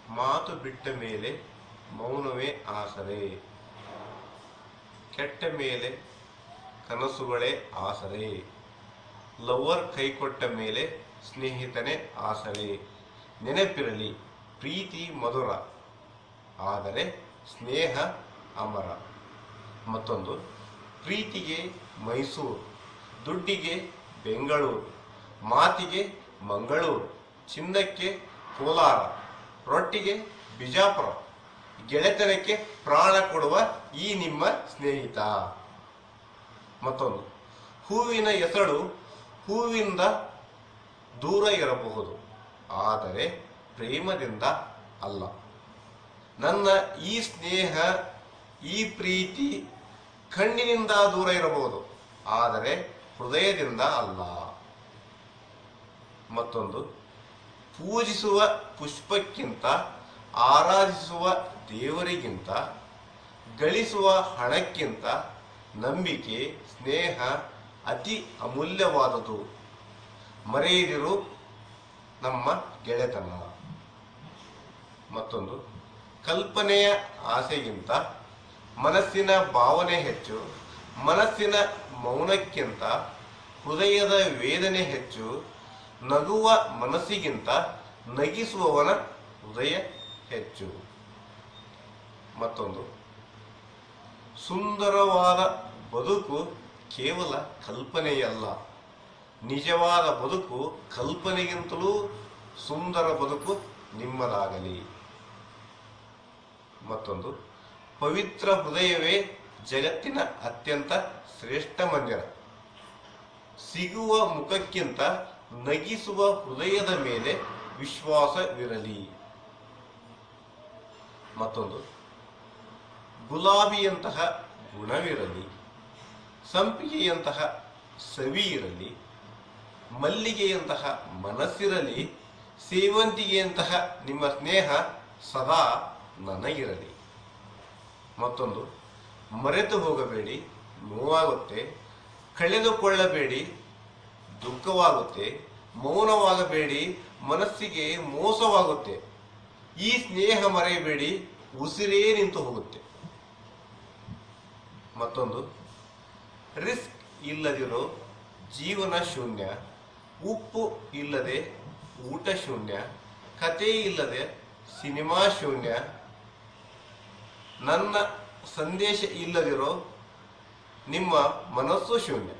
ಮಾತು ಬಿಟ್ಟ ಮೇಲೆ ಮೌನವೇ ಆಸರೆ ಕೆಟ್ಟ ಮೇಲೆ ಕನಸುಗಳೇ ಆಸರೆ ಲವರ್ ಕೈಕೊಟ್ಟ ಮೇಲೆ ಸ್ನೇಹಿತನೇ ಆಸರೆ ನೆನಪಿರಲಿ ಪ್ರೀತಿ ಮಧುರ ಆದರೆ ಸ್ನೇಹ ಅಮರ ಮತ್ತೊಂದು ಪ್ರೀತಿಗೆ ಮೈಸೂರು ದುಡ್ಡಿಗೆ ಬೆಂಗಳೂರು ಮಾತಿಗೆ ಮಂಗಳೂರು ಚಿನ್ನಕ್ಕೆ ಕೋಲಾರ ರೊಟ್ಟಿಗೆ ಬಿಜಾಪುರ ಗೆಳೆತನಕ್ಕೆ ಪ್ರಾಣ ಕೊಡುವ ಈ ನಿಮ್ಮ ಸ್ನೇಹಿತ ಮತ್ತೊಂದು ಹೂವಿನ ಎಸಳು ಹೂವಿಂದ ದೂರ ಇರಬಹುದು ಆದರೆ ಪ್ರೇಮದಿಂದ ಅಲ್ಲ ನನ್ನ ಈ ಸ್ನೇಹ ಈ ಪ್ರೀತಿ ಕಣ್ಣಿನಿಂದ ದೂರ ಇರಬಹುದು ಆದರೆ ಹೃದಯದಿಂದ ಅಲ್ಲ ಮತ್ತೊಂದು ಪೂಜಿಸುವ ಪುಷ್ಪಕ್ಕಿಂತ ಆರಾಧಿಸುವ ದೇವರಿಗಿಂತ ಗಳಿಸುವ ಹಣಕ್ಕಿಂತ ನಂಬಿಕೆ ಸ್ನೇಹ ಅತಿ ಅಮೂಲ್ಯವಾದುದು ಮರೆಯದಿರು ನಮ್ಮ ಗೆಳೆತನ ಮತ್ತೊಂದು ಕಲ್ಪನೆಯ ಆಸೆಗಿಂತ ಮನಸ್ಸಿನ ಭಾವನೆ ಹೆಚ್ಚು ಮನಸ್ಸಿನ ಮೌನಕ್ಕಿಂತ ಹೃದಯದ ವೇದನೆ ಹೆಚ್ಚು ನಗುವ ಮನಸ್ಸಿಗಿಂತ ನಗಿಸುವವನ ಹೃದಯ ಹೆಚ್ಚು ಮತ್ತೊಂದು ಸುಂದರವಾದ ಬದುಕು ಕೇವಲ ಕಲ್ಪನೆಯಲ್ಲ ನಿಜವಾದ ಬದುಕು ಕಲ್ಪನೆಗಿಂತಲೂ ಸುಂದರ ಬದುಕು ನಿಮ್ಮದಾಗಲಿ ಮತ್ತೊಂದು ಪವಿತ್ರ ಹೃದಯವೇ ಜಗತ್ತಿನ ಅತ್ಯಂತ ಶ್ರೇಷ್ಠ ಮಂದಿರ ಸಿಗುವ ಮುಖಕ್ಕಿಂತ ನಗಿಸುವ ಹೃದಯದ ಮೇಲೆ ವಿಶ್ವಾಸವಿರಲಿ ಮತ್ತೊಂದು ಗುಲಾಬಿಯಂತಹ ಗುಣವಿರಲಿ ಸಂಪಿಗೆಯಂತಹ ಸವಿ ಇರಲಿ ಮಲ್ಲಿಗೆಯಂತಹ ಮನಸ್ಸಿರಲಿ ಸೇವಂತಿಗೆಯಂತಹ ನಿಮ್ಮ ಸ್ನೇಹ ಸದಾ ನನಗಿರಲಿ ಮತ್ತೊಂದು ಮರೆತು ಹೋಗಬೇಡಿ ನೋವಾಗುತ್ತೆ ಕಳೆದುಕೊಳ್ಳಬೇಡಿ ದುಃಖವಾಗುತ್ತೆ ಮೌನವಾಗಬೇಡಿ ಮನಸ್ಸಿಗೆ ಮೋಸವಾಗುತ್ತೆ ಈ ಸ್ನೇಹ ಮರೆಯಬೇಡಿ ಉಸಿರೇ ನಿಂತು ಹೋಗುತ್ತೆ ಮತ್ತೊಂದು ರಿಸ್ಕ್ ಇಲ್ಲದಿರೋ ಜೀವನ ಶೂನ್ಯ ಉಪ್ಪು ಇಲ್ಲದೆ ಊಟ ಶೂನ್ಯ ಕತೆ ಇಲ್ಲದೆ ಸಿನಿಮಾ ಶೂನ್ಯ ನನ್ನ ಸಂದೇಶ ಇಲ್ಲದಿರೋ ನಿಮ್ಮ ಮನಸ್ಸು ಶೂನ್ಯ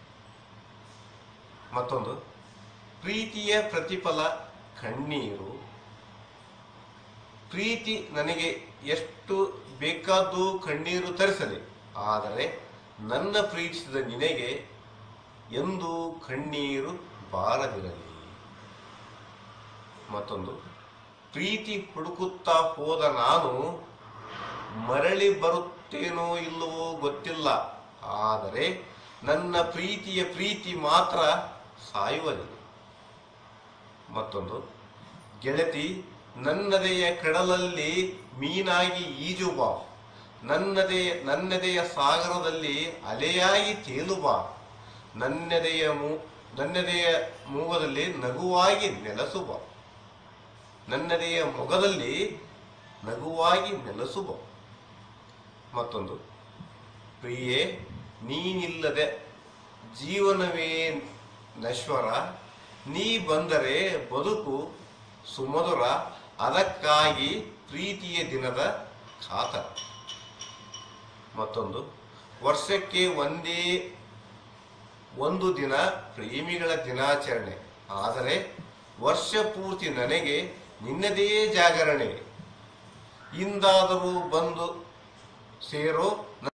ಮತ್ತೊಂದು ಪ್ರೀತಿಯ ಪ್ರತಿಫಲ ಕಣ್ಣೀರು ಪ್ರೀತಿ ನನಗೆ ಎಷ್ಟು ಬೇಕಾದ್ದು ಕಣ್ಣೀರು ತರಿಸಲಿ ಆದರೆ ನನ್ನ ಪ್ರೀತಿಸಿದ ನಿನಗೆ ಎಂದು ಕಣ್ಣೀರು ಬಾರದಿರಲಿ ಮತ್ತೊಂದು ಪ್ರೀತಿ ಹುಡುಕುತ್ತಾ ಹೋದ ನಾನು ಮರಳಿ ಬರುತ್ತೇನೋ ಇಲ್ಲವೋ ಗೊತ್ತಿಲ್ಲ ಆದರೆ ನನ್ನ ಪ್ರೀತಿಯ ಪ್ರೀತಿ ಮಾತ್ರ ಸಾಯುವುದಿಲ್ಲ ಮತ್ತೊಂದು ಗೆಳತಿ ನನ್ನದೆಯ ಕಡಲಲ್ಲಿ ಮೀನಾಗಿ ಈಜು ಬಾ ನನ್ನದೇ ನನ್ನದೆಯ ಸಾಗರದಲ್ಲಿ ಅಲೆಯಾಗಿ ತೇಲು ಬಾ ನನ್ನದೆಯ ಮೂ ನನ್ನದೆಯ ಮೂಗದಲ್ಲಿ ನಗುವಾಗಿ ನೆಲಸು ಬಾ ನನ್ನದೆಯ ಮೊಗದಲ್ಲಿ ನಗುವಾಗಿ ನೆಲಸು ಬಾ ಮತ್ತೊಂದು ಪ್ರಿಯೇ ನೀನಿಲ್ಲದೆ ಜೀವನವೇ ನಶ್ವರ ನೀ ಬಂದರೆ ಬದುಕು ಸುಮಧುರ ಅದಕ್ಕಾಗಿ ಪ್ರೀತಿಯ ದಿನದ ಕಾತರ ಮತ್ತೊಂದು ವರ್ಷಕ್ಕೆ ಒಂದೇ ಒಂದು ದಿನ ಪ್ರೇಮಿಗಳ ದಿನಾಚರಣೆ ಆದರೆ ವರ್ಷ ಪೂರ್ತಿ ನನಗೆ ನಿನ್ನದೇ ಜಾಗರಣೆ ಇಂದಾದರೂ ಬಂದು ಸೇರೋ